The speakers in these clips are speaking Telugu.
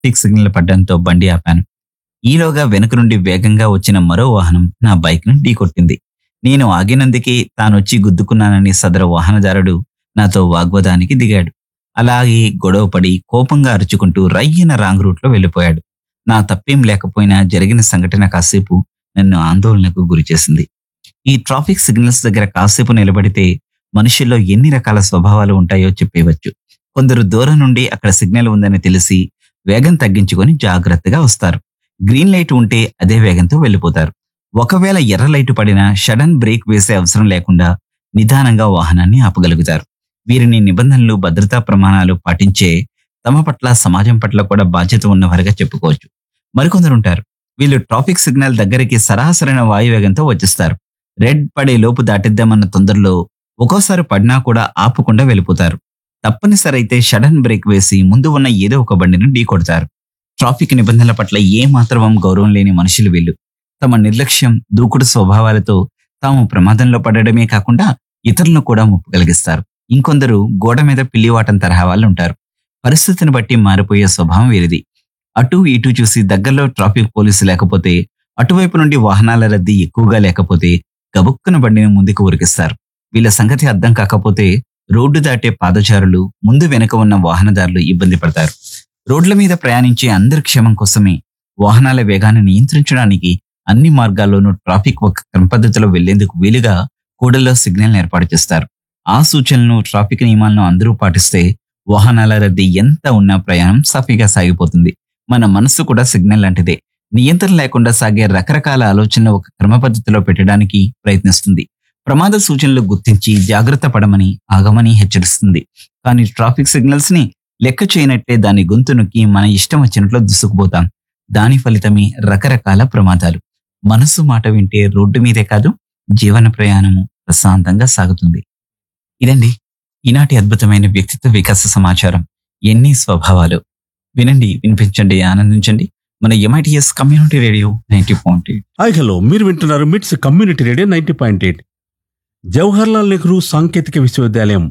ట్రాఫిక్ సిగ్నల్ పడ్డంతో బండి ఆపాను ఈలోగా వెనుక నుండి వేగంగా వచ్చిన మరో వాహనం నా బైక్ను ఢీకొట్టింది నేను ఆగినందుకే తానొచ్చి గుద్దుకున్నానని సదరు వాహనదారుడు నాతో వాగ్వాదానికి దిగాడు అలాగే గొడవపడి కోపంగా అరుచుకుంటూ రయ్యన రాంగ్ రూట్లో వెళ్ళిపోయాడు నా తప్పేం లేకపోయినా జరిగిన సంఘటన కాసేపు నన్ను ఆందోళనకు గురిచేసింది ఈ ట్రాఫిక్ సిగ్నల్స్ దగ్గర కాసేపు నిలబడితే మనుషుల్లో ఎన్ని రకాల స్వభావాలు ఉంటాయో చెప్పేవచ్చు కొందరు దూరం నుండి అక్కడ సిగ్నల్ ఉందని తెలిసి వేగం తగ్గించుకొని జాగ్రత్తగా వస్తారు గ్రీన్ లైట్ ఉంటే అదే వేగంతో వెళ్ళిపోతారు ఒకవేళ ఎర్ర లైట్ పడినా సడన్ బ్రేక్ వేసే అవసరం లేకుండా నిదానంగా వాహనాన్ని ఆపగలుగుతారు వీరిని నిబంధనలు భద్రతా ప్రమాణాలు పాటించే తమ పట్ల సమాజం పట్ల కూడా బాధ్యత ఉన్నవారుగా చెప్పుకోవచ్చు మరికొందరు ఉంటారు వీళ్ళు ట్రాఫిక్ సిగ్నల్ దగ్గరికి సరాసరైన వాయువేగంతో వచ్చేస్తారు రెడ్ పడే లోపు దాటిద్దామన్న తొందరలో ఒక్కోసారి పడినా కూడా ఆపకుండా వెళ్ళిపోతారు తప్పనిసరి అయితే సడన్ బ్రేక్ వేసి ముందు ఉన్న ఏదో ఒక బండిని ఢీకొడతారు ట్రాఫిక్ నిబంధనల పట్ల ఏ మాత్రం గౌరవం లేని మనుషులు వీళ్ళు తమ నిర్లక్ష్యం దూకుడు స్వభావాలతో తాము ప్రమాదంలో పడడమే కాకుండా ఇతరులను కూడా ముప్పు కలిగిస్తారు ఇంకొందరు గోడ మీద పిల్లివాటం తరహా వాళ్ళు ఉంటారు పరిస్థితిని బట్టి మారిపోయే స్వభావం వీరిది అటు ఇటు చూసి దగ్గరలో ట్రాఫిక్ పోలీసు లేకపోతే అటువైపు నుండి వాహనాల రద్దీ ఎక్కువగా లేకపోతే గబుక్కున బండిని ముందుకు ఉరికిస్తారు వీళ్ళ సంగతి అర్థం కాకపోతే రోడ్డు దాటే పాదచారులు ముందు వెనుక ఉన్న వాహనదారులు ఇబ్బంది పడతారు రోడ్ల మీద ప్రయాణించే అందరి క్షేమం కోసమే వాహనాల వేగాన్ని నియంత్రించడానికి అన్ని మార్గాల్లోనూ ట్రాఫిక్ ఒక క్రమపద్ధతిలో వెళ్లేందుకు వీలుగా కూడల్లో సిగ్నల్ ఏర్పాటు చేస్తారు ఆ సూచనలను ట్రాఫిక్ నియమాలను అందరూ పాటిస్తే వాహనాల రద్దీ ఎంత ఉన్నా ప్రయాణం సాఫీగా సాగిపోతుంది మన మనస్సు కూడా సిగ్నల్ లాంటిదే నియంత్రణ లేకుండా సాగే రకరకాల ఆలోచనలు ఒక క్రమపద్ధతిలో పెట్టడానికి ప్రయత్నిస్తుంది ప్రమాద సూచనలు గుర్తించి జాగ్రత్త పడమని ఆగమని హెచ్చరిస్తుంది కానీ ట్రాఫిక్ సిగ్నల్స్ ని లెక్క చేయనట్లే దాని గొంతు నొక్కి మన ఇష్టం వచ్చినట్లు దుసుకుపోతాం దాని ఫలితమే రకరకాల ప్రమాదాలు మనసు మాట వింటే రోడ్డు మీదే కాదు జీవన ప్రయాణము ప్రశాంతంగా సాగుతుంది ఇదండి ఈనాటి అద్భుతమైన వ్యక్తిత్వ వికాస సమాచారం ఎన్ని స్వభావాలు వినండి వినిపించండి ఆనందించండి మన MITS community radio ninety point hi hello మీరు వింటున్నారు MITS community radio ninety point eight Jawaharlal Nehru సాంకేతిక విశ్వవిద్యాలయం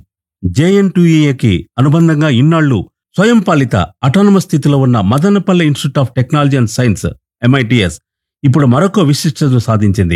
జేఎన్టీఏకి అనుబంధంగా ఇన్నాళ్లు స్వయం పాలిత అటానమస్ స్థితిలో ఉన్న Madanapalle institute of technology and science MITS ఇప్పుడు మరొక విశిష్టతను సాధించింది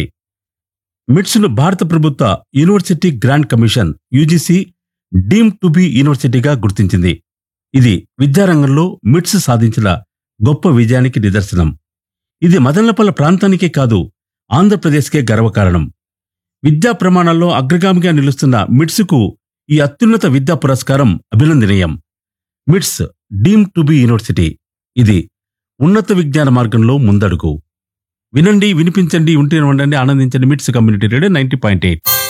మిట్స్ను భారత ప్రభుత్వ university grant commission UGC deem to be యూనివర్సిటీగా గుర్తించింది ఇది విద్యారంగంలో మిట్స్ సాధించిన గొప్ప విజయానికి నిదర్శనం ఇది మదనపల్లె ప్రాంతానికే కాదు ఆంధ్రప్రదేశ్కే గర్వకారణం విద్యా ప్రమాణాల్లో అగ్రగామిగా నిలుస్తున్న మిట్స్కు ఈ అత్యున్నత విద్యా పురస్కారం అభినందనీయం మిట్స్ డీమ్ టు బి యూనివర్సిటీ ఇది ఉన్నత విజ్ఞాన మార్గంలో ముందడుగు వినండి వినిపించండి ఉంటే ఉండండి ఆనందించండి MITS community radio ninety point eight